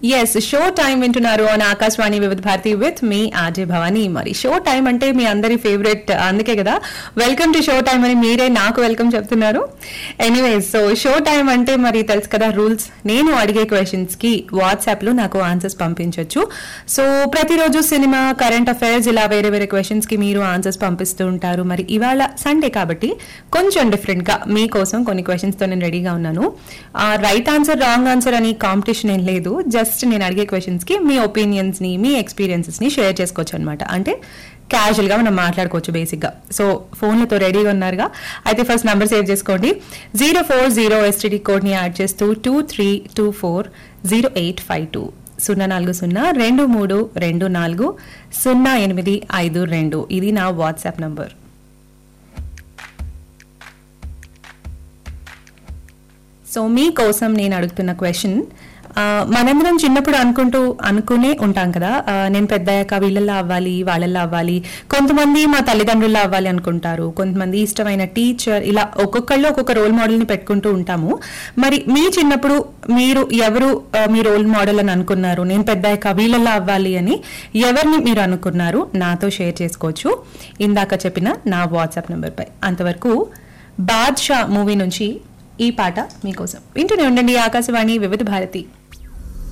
yes show time వింటున్నారు అని Akashvani Vividh Bharati with మీ ఆర్జే భవానీ మరి షో టైం అంటే మీ అందరి ఫేవరెట్ అందుకే కదా వెల్కమ్ టు షో టైం అని మీరే నాకు వెల్కమ్ చెప్తున్నారు ఎనీవేస్ సో షో టైం అంటే మరి తెలుసు కదా రూల్స్ నేను అడిగే క్వశ్చన్స్ కి వాట్సాప్ లో నాకు ఆన్సర్స్ పంపించవచ్చు సో ప్రతిరోజు సినిమా కరెంట్ అఫైర్స్ ఇలా వేరే వేరే క్వశ్చన్స్ కి మీరు ఆన్సర్స్ పంపిస్తూ ఉంటారు మరి ఇవాళ సండే కాబట్టి కొంచెం డిఫరెంట్ గా మీకోసం కొన్ని క్వశ్చన్స్ తో నేను రెడీగా ఉన్నాను రైట్ ఆన్సర్ రాంగ్ ఆన్సర్ అని కాంపిటీషన్ ఏం లేదు జస్ట్ నేను అడిగే క్వశ్చన్స్ కి మీ ఒపీనియన్స్ ని మీ ఎక్స్పీరియన్సెస్ ని షేర్ చేసుకోవచ్చు అనమాట అంటే క్యాజువల్ గా మనం మాట్లాడుకోవచ్చు బేసిక్ గా సో ఫోన్లతో రెడీగా ఉన్నారుగా అయితే ఫస్ట్ నంబర్ సేవ్ చేసుకోండి zero four zero STD code ని యాడ్ చేస్తూ two three two four zero eight five two సున్నా నాలుగు సున్నా రెండు మూడు రెండు నాలుగు సున్నా ఎనిమిది ఐదు రెండు ఇది నా వాట్సాప్ నంబర్ సో మీకోసం నేను అడుగుతున్న క్వశ్చన్ మనందరం చిన్నప్పుడు అనుకుంటూ అనుకునే ఉంటాం కదా ఆ, నేను పెద్దయ్యాక వీళ్ళల్లో అవ్వాలి వాళ్ళల్లో అవ్వాలి కొంతమంది మా తల్లిదండ్రుల్లో అవ్వాలి అనుకుంటారు కొంతమంది ఇష్టమైన టీచర్ ఇలా ఒక్కొక్కళ్ళు ఒక్కొక్క రోల్ మోడల్ ని పెట్టుకుంటూ ఉంటాము మరి మీ చిన్నప్పుడు మీరు ఎవరు ఆ, మీ రోల్ మోడల్ అని అనుకున్నారు నేను పెద్దయ్యాక వీళ్ళల్లో అవ్వాలి అని ఎవరిని మీరు అనుకున్నారు నాతో షేర్ చేసుకోవచ్చు ఇందాక చెప్పిన నా వాట్సాప్ నెంబర్ పై అంతవరకు బాద్షా మూవీ నుంచి ఈ పాట మీకోసం వింటూనే ఉండండి ఆకాశవాణి వివిధ భారతి